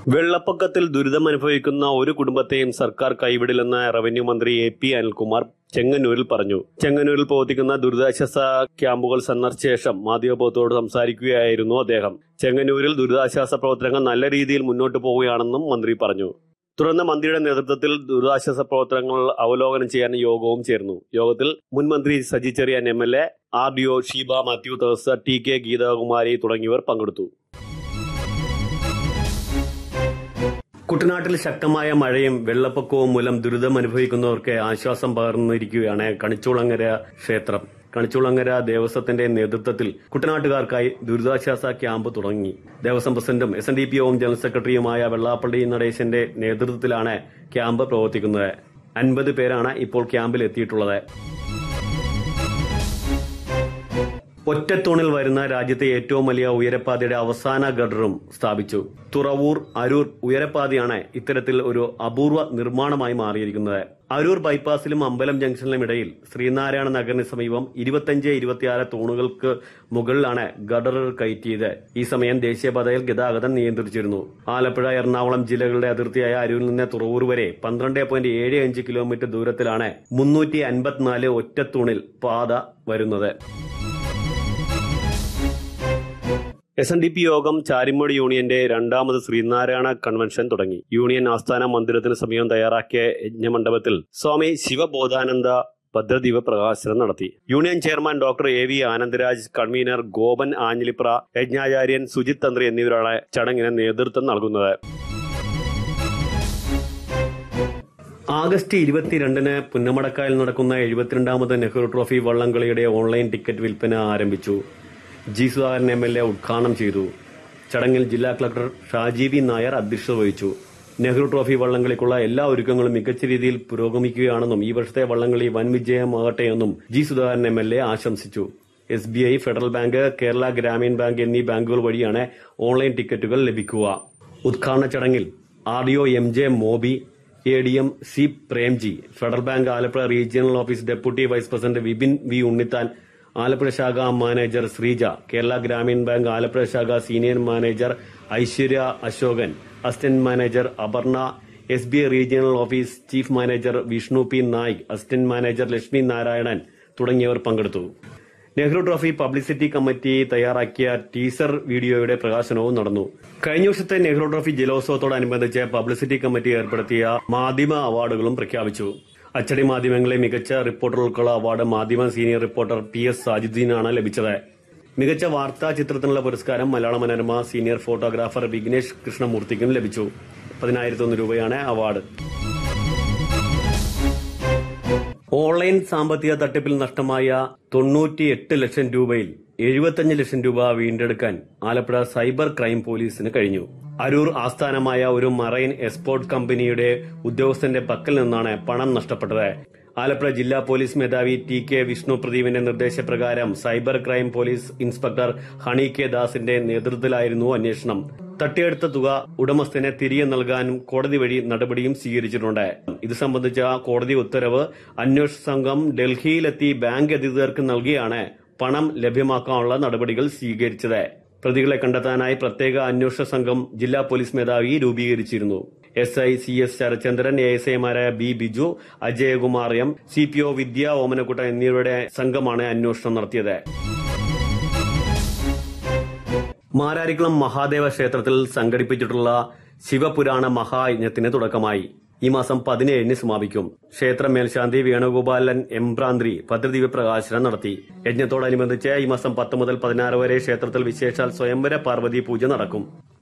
വെള്ളപ്പൊക്കത്തിൽ ദുരിതമനുഭവിക്കുന്ന ഒരു കുടുംബത്തെയും സർക്കാർ കൈവിടില്ലെന്ന് റവന്യൂ മന്ത്രി എ പി അനിൽകുമാർ ചെങ്ങന്നൂരിൽ പറഞ്ഞു ചെങ്ങന്നൂരിൽ പ്രവർത്തിക്കുന്ന ദുരിതാശ്വാസ ക്യാമ്പുകൾ സന്ദർശിച്ച ശേഷം മാധ്യമപ്രവർത്തകരോട് സംസാരിക്കുകയായിരുന്നു അദ്ദേഹം ചെങ്ങന്നൂരിൽ ദുരിതാശ്വാസ പ്രവർത്തനങ്ങൾ നല്ല രീതിയിൽ മുന്നോട്ട് പോവുകയാണെന്നും മന്ത്രി പറഞ്ഞു തുടർന്ന് മന്ത്രിയുടെ നേതൃത്വത്തിൽ ദുരിതാശ്വാസ പ്രവർത്തനങ്ങൾ അവലോകനം ചെയ്യാൻ യോഗവും ചേർന്നു യോഗത്തിൽ മുൻ മന്ത്രി Saji Cheriyan M L A R D O Sheeba Mathew തേഴ്സ ടി കെ ഗീതാകുമാരി തുടങ്ങിയവർ പങ്കെടുത്തു കുട്ടനാട്ടിൽ ശക്തമായ മഴയും വെള്ളപ്പൊക്കവും മൂലം ദുരിതമനുഭവിക്കുന്നവർക്ക് ആശ്വാസം പകർന്നിരിക്കുകയാണ് കണിച്ചുളങ്ങര ക്ഷേത്രം കണിച്ചുളങ്ങര ദേവസ്വത്തിന്റെ നേതൃത്വത്തിൽ കുട്ടനാട്ടുകാർക്കായി ദുരിതാശ്വാസ ക്യാമ്പ് തുടങ്ങി ദേവസ്വം പ്രസിഡന്റും എസ് എൻ ഡി പി ഓം ജനറൽ സെക്രട്ടറിയുമായ വെള്ളാപ്പള്ളി നടേശന്റെ നേതൃത്വത്തിലാണ് ക്യാമ്പ് പ്രവർത്തിക്കുന്നത് അൻപത് പേരാണ് ഇപ്പോൾ ക്യാമ്പിൽ എത്തിയിട്ടുള്ളത് ഒറ്റത്തൂണിൽ വരുന്ന രാജ്യത്തെ ഏറ്റവും വലിയ ഉയരപ്പാതയുടെ അവസാന ഗഡറും സ്ഥാപിച്ചു തുറവൂർ അരൂർ ഉയരപ്പാതയാണ് ഇത്തരത്തിൽ ഒരു അപൂർവ നിർമ്മാണമായി മാറിയിരിക്കുന്നത് അരൂർ ബൈപ്പാസിലും അമ്പലം ജംഗ്ഷനിലും ഇടയിൽ ശ്രീനാരായണ നഗറിന് സമീപം ഇരുപത്തിയഞ്ച് ഇരുപത്തിയാറ് തൂണുകൾക്ക് മുകളിലാണ് ഗഡറുകൾ കയറ്റിയത് ഈ സമയം ദേശീയപാതയിൽ ഗതാഗതം നിയന്ത്രിച്ചിരുന്നു ആലപ്പുഴ എറണാകുളം ജില്ലകളുടെ അതിർത്തിയായ അരൂരിൽ നിന്ന് തുറവൂർ വരെ പന്ത്രണ്ട് പോയിന്റ് ഏഴ് അഞ്ച് കിലോമീറ്റർ ദൂരത്തിലാണ് മുന്നൂറ്റി അൻപത്തിനാല് ഒറ്റത്തൂണിൽ പാത വരുന്നത് എസ് എൻ ഡി പി യോഗം ചാരിമോട് യൂണിയന്റെ രണ്ടാമത് ശ്രീനാരായണ കൺവെൻഷൻ തുടങ്ങി യൂണിയൻ ആസ്ഥാന മന്ദിരത്തിന് സമീപം തയ്യാറാക്കിയ യജ്ഞമണ്ഡപത്തിൽ സ്വാമി ശിവബോധാനന്ദ ഭദ്രദീപ പ്രകാശനം നടത്തി union chairman doctor A V Anandaraj convener Gopan Anjilipra യജ്ഞാചാര്യൻ സുജിത് തന്ത്രി എന്നിവരാണ് ചടങ്ങിന് നേതൃത്വം നൽകുന്നത് ആഗസ്റ്റ് ഇരുപത്തിരണ്ടിന് പുന്നമടക്കായിൽ നടക്കുന്ന എഴുപത്തിരണ്ടാമത് നെഹ്റു ട്രോഫി വള്ളംകളിയുടെ ഓൺലൈൻ ടിക്കറ്റ് വിൽപ്പന ആരംഭിച്ചു G Sudhakaran M L A ഉദ്ഘാടനം ചെയ്തു ചടങ്ങിൽ ജില്ലാ കളക്ടർ ഷാജി വി നായർ അധ്യക്ഷത വഹിച്ചു നെഹ്റു ട്രോഫി വള്ളംകളിക്കുള്ള എല്ലാ ഒരുക്കങ്ങളും മികച്ച രീതിയിൽ പുരോഗമിക്കുകയാണെന്നും ഈ വർഷത്തെ വള്ളംകളി വൻ വിജയമാകട്ടെയെന്നും G Sudhakaran M L A ആശംസിച്ചു S B I Federal Bank Kerala Gramin Bank എന്നീ ബാങ്കുകൾ വഴിയാണ് ഓൺലൈൻ ടിക്കറ്റുകൾ ലഭിക്കുക ഉദ്ഘാടന ചടങ്ങിൽ R D O M J Mobi A D M C Premji Federal Bank Alappuzha regional office deputy vice president Vipin V Unnithan Alappuzha ശാഖ മാനേജർ ശ്രീജ കേരള ഗ്രാമീൺ ബാങ്ക് ആലപ്പുഴ ശാഖ senior manager Aishwarya Ashokan assistant manager Aparna S B I regional office chief manager Vishnu P Naik assistant manager Lakshmi Narayanan തുടങ്ങിയവർ പങ്കെടുത്തു Nehru trophy publicity committee തയ്യാറാക്കിയ teaser വീഡിയോയുടെ പ്രകാശനവും നടന്നു കഴിഞ്ഞ വർഷത്തെ നെഹ്റു ട്രോഫി ജലോത്സവത്തോടനുബന്ധിച്ച് പബ്ലിസിറ്റി കമ്മിറ്റി ഏർപ്പെടുത്തിയ മാധ്യമ അവാർഡുകളും പ്രഖ്യാപിച്ചു അച്ചടി മാധ്യമങ്ങളെ മികച്ച റിപ്പോർട്ടറുകൾക്കുള്ള അവാർഡ് മാധ്യമ സീനിയർ റിപ്പോർട്ടർ പി എസ് സാജിദ്ദീനാണ് ലഭിച്ചത് മികച്ച വാർത്താ ചിത്രത്തിനുള്ള പുരസ്കാരം മലയാള മനോരമ സീനിയർ ഫോട്ടോഗ്രാഫർ വിഘ്നേഷ് കൃഷ്ണമൂർത്തിക്കും ലഭിച്ചു പതിനായിരത്തൊന്ന് രൂപയാണ് അവാർഡ് ഓൺലൈൻ സാമ്പത്തിക തട്ടിപ്പിൽ നഷ്ടമായ തൊണ്ണൂറ്റിയെട്ട് ലക്ഷം രൂപയിൽ എഴുപത്തഞ്ച് ലക്ഷം രൂപ വീണ്ടെടുക്കാൻ ആലപ്പുഴ സൈബർ ക്രൈം പോലീസിന് കഴിഞ്ഞു അരൂർ ആസ്ഥാനമായ ഒരു മറൈൻ എക്സ്പോർട്ട് കമ്പനിയുടെ ഉദ്യോഗസ്ഥന്റെ പക്കൽ നിന്നാണ് പണം നഷ്ടപ്പെട്ടത് ആലപ്പുഴ ജില്ലാ പോലീസ് മേധാവി ടി കെ വിഷ്ണു പ്രദീപിന്റെ നിർദ്ദേശപ്രകാരം cyber crime police inspector Honey K ദാസിന്റെ നേതൃത്വത്തിലായിരുന്നു അന്വേഷണം തട്ടിയെടുത്ത തുക ഉടമസ്ഥനെ തിരികെ നൽകാനും കോടതി വഴി നടപടിയും സ്വീകരിച്ചിട്ടുണ്ട് ഇത് സംബന്ധിച്ച കോടതി ഉത്തരവ് അന്വേഷണ സംഘം ഡൽഹിയിലെത്തി ബാങ്ക് അധികൃതർക്ക് നൽകിയാണ് പണം ലഭ്യമാക്കാനുള്ള നടപടികൾ സ്വീകരിച്ചത് പ്രതികളെ കണ്ടെത്താനായി പ്രത്യേക അന്വേഷണ സംഘം ജില്ലാ പോലീസ് മേധാവി രൂപീകരിച്ചിരുന്നു S I C S Sarachandran A S ഐമാരായ B Biju Ajayakumar M C P O Vidya Omanakkutta എന്നിവരുടെ സംഘമാണ് അന്വേഷണം നടത്തിയത് മാരാരിക്കുളം മഹാദേവ ക്ഷേത്രത്തിൽ സംഘടിപ്പിച്ചിട്ടുള്ള ശിവപുരാണ മഹായജ്ഞത്തിന് തുടക്കമായി ഈ മാസം പതിനേഴിന് സമാപിക്കും ക്ഷേത്ര മേൽശാന്തി വേണുഗോപാലൻ എംബ്രാന്തി ഭദ്രദീപ പ്രകാശനം നടത്തി യജ്ഞത്തോടനുബന്ധിച്ച് ഈ മാസം പത്ത് മുതൽ പതിനാറ് വരെ ക്ഷേത്രത്തിൽ വിശേഷാൽ സ്വയംവര പാർവതി പൂജ നടക്കും